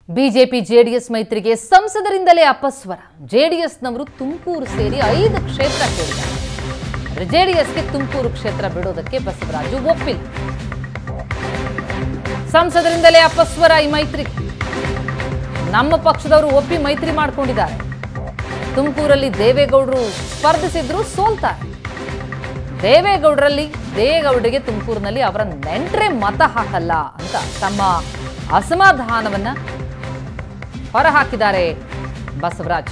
BJP JDS ಮೈತ್ರಿಗೆ ಸಂಸದರಿಂದಲೇ ಅಪಸ್ವರ ಜೆಡಿಎಸ್ನವರು ತುಮಕೂರು ಸೇರಿ ಐದು ಕ್ಷೇತ್ರ ಕೇಳಿದ್ದಾರೆ ಆದರೆ ಜೆಡಿಎಸ್ಗೆ ತುಮಕೂರು ಕ್ಷೇತ್ರ ಬಿಡೋದಕ್ಕೆ ಬಸವರಾಜು ಒಪ್ಪಿಲ್ಲ ಸಂಸದರಿಂದಲೇ ಅಪಸ್ವರ ಈ ಮೈತ್ರಿಗೆ ನಮ್ಮ ಪಕ್ಷದವರು ಒಪ್ಪಿ ಮೈತ್ರಿ ಮಾಡ್ಕೊಂಡಿದ್ದಾರೆ ತುಮಕೂರಲ್ಲಿ ದೇವೇಗೌಡರು ಸ್ಪರ್ಧಿಸಿದ್ರು ಸೋಲ್ತಾರೆ ದೇವೇಗೌಡರಲ್ಲಿ ದೇವೇಗೌಡರಿಗೆ ತುಮಕೂರಿನಲ್ಲಿ ಅವರ ನೆಂಟ್ರೆ ಮತ ಹಾಕಲ್ಲ ಅಂತ ತಮ್ಮ ಅಸಮಾಧಾನವನ್ನ ಹೊರಹಾಕಿದ್ದಾರೆ ಬಸವರಾಜ್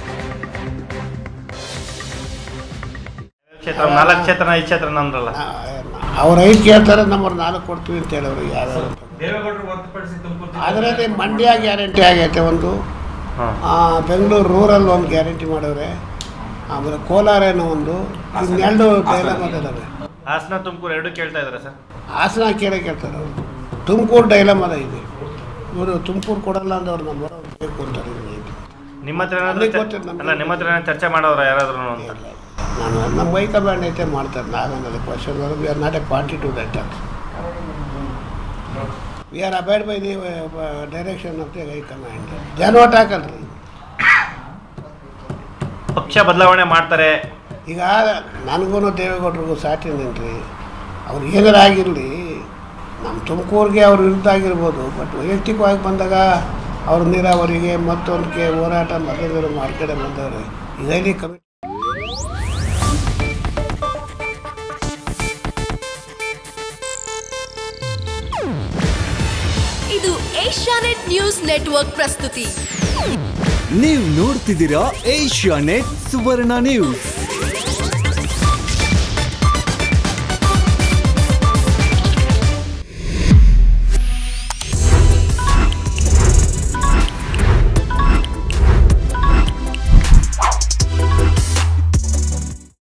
ಕ್ಷೇತ್ರ ನಾಲ್ಕು ಕ್ಷೇತ್ರ ಐದು ಕ್ಷೇತ್ರ ನಮ್ದ್ರಲ್ಲ ಅವ್ರು ಐದು ಕೇಳ್ತಾರೆ ನಮ್ಮವ್ರು ನಾಲ್ಕು ಕೊಡ್ತೀವಿ ಅಂತ ಹೇಳೋರು ಯಾವ್ಯಾವ ದೇವೇಗೌಡರು ಹೊರತುಪಡಿಸಿ ತುಮಕೂರು ಅದರಲ್ಲಿ ಮಂಡ್ಯ ಗ್ಯಾರಂಟಿ ಆಗೈತೆ ಒಂದು ಹಾಂ ಆ, ಬೆಂಗಳೂರು ರೂರಲ್ ಒಂದು ಗ್ಯಾರಂಟಿ ಮಾಡವ್ರೆ ಆಮೇಲೆ ಕೋಲಾರೇನೋ ಒಂದು ಇನ್ನೆರಡು ಡೈಲಾಮ್ ಅದಾವೆ ಹಾಸನ ತುಮಕೂರು ಎರಡು ಕೇಳ್ತಾ ಇದ್ದಾರೆ ಸರ್ ಹಾಸನ ಕೇಳೇ ಕೇಳ್ತಾರೆ ಅವರು ತುಮಕೂರು ಡೈಲಾಮ್ ಅದ ಇದೆ ಇವರು ತುಮಕೂರು ಕೊಡಲ್ಲ ಅಂದವ್ರು ನಮ್ಮವ್ರು ಬೇಕು ಅಂತಾರೆ ಇವ್ರಿಗೆ. ನಿಮ್ಮ ಹತ್ರ ಏನಾದ್ರು ನಮಗೆ ಚರ್- ಗೊತ್ತಿಲ್ಲ, ನಮ್ಗೆ ಅಲ್ಲ ನಿಮ್ಮ ಹತ್ರ ಏನಾದ್ರು ಚರ್ಚೆ ಮಾಡೋರ ಯಾರಾದ್ರೂ ಅಂತ ನಾನು ನಮ್ಮ ಹೈಕಮಾಂಡ್ ಐತೆ ಮಾಡ್ತಾರೆ ನಾವೇನಲ್ಲ question we are not a party to that we are abide by the direction of the high command ಜನ ಓಟ್ ಹಾಕಲ್ರಿ ಪಕ್ಷ ಬದಲಾವಣೆ ಮಾಡ್ತಾರೆ ಈಗ ನನಗೂ ದೇವೇಗೌಡರಿಗೂ ಸಾಟಿನೇನ್ರಿ ಅವ್ರು ಏನಾರ ಆಗಿರಲಿ ನಮ್ಮ ತುಮಕೂರಿಗೆ ಅವ್ರು ವಿರುದ್ಧ ಆಗಿರ್ಬೋದು ಬಟ್ ವೈಯಕ್ತಿಕವಾಗಿ ಬಂದಾಗ ಅವ್ರ ನೀರಾವರಿಗೆ ಮತ್ತೊಂದಕ್ಕೆ ಹೋರಾಟ ಮೊದಲು ಮಾರ್ಕೆಡೆ ಬಂದವ್ರೆ ಇದರಲ್ಲಿ ಕಮ್ಮಿ ಇದು ಏಷ್ಯಾನೆಟ್ ನ್ಯೂಸ್ ನೆಟ್ವರ್ಕ್ ಪ್ರಸ್ತುತಿ ನೀವು ನೋಡ್ತಿದ್ದೀರಾ ಏಷ್ಯಾ ನೆಟ್ ಸುವರ್ಣ ನ್ಯೂಸ್